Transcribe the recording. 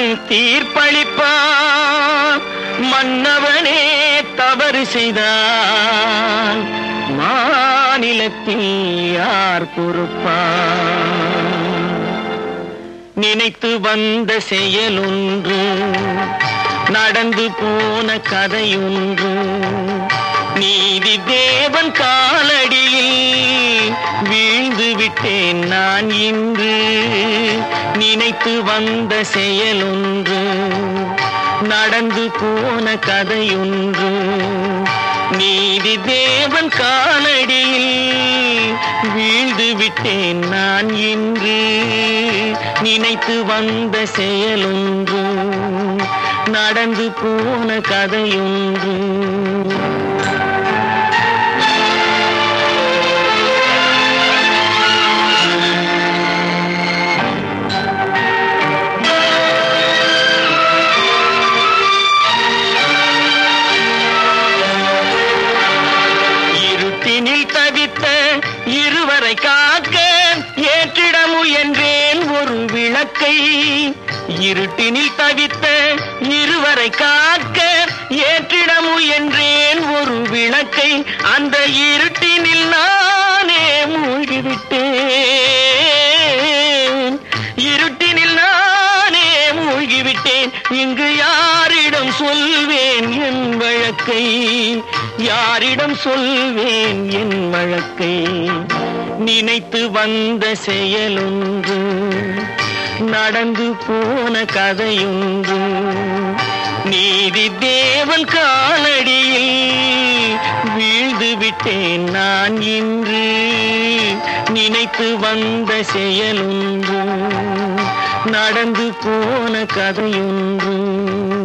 தீர்ப்பளிப்பான் மன்னவனே தவறு செய்தான் மாநிலத்தில் யார் பொறுப்பான் நினைத்து வந்த செயலொன்று நடந்து போன கதையொன்று நீதி தேவன் காலடியில் வீழ்ந்து விட்டேன் நான் இன்று நினைத்து வந்த செயலொன்று நடந்து போன கதையொன்று நீதி தேவன் காலடியில் வீழ்ந்து விட்டேன் நான் இன்று நினைத்து வந்த செயலொன்று நடந்து போன கதையொன்று இருட்டினில் தவித்த இருவரை காக்க ஏற்றிட முயன்றேன் ஒரு விளக்கை இருட்டினில் தவித்த இருவரை காக்க ஏற்றிட முயன்றேன் ஒரு விளக்கை அந்த இருட்டினில் நானே மூழ்கிவிட்டேன் இருட்டினில் நானே மூழ்கிவிட்டேன் இங்கு யாரிடம் சொல்வேன் என் வழக்கை யாரிடம் சொல்வேன் என் வழக்கை நினைத்து வந்த செயலொன்று நடந்து போன கதையொன்று நீதி தேவன் காலடியில் வீழ்ந்து விட்டேன் நான் இன்று நினைத்து வந்த செயலொன்று நடந்து போன கதையொன்று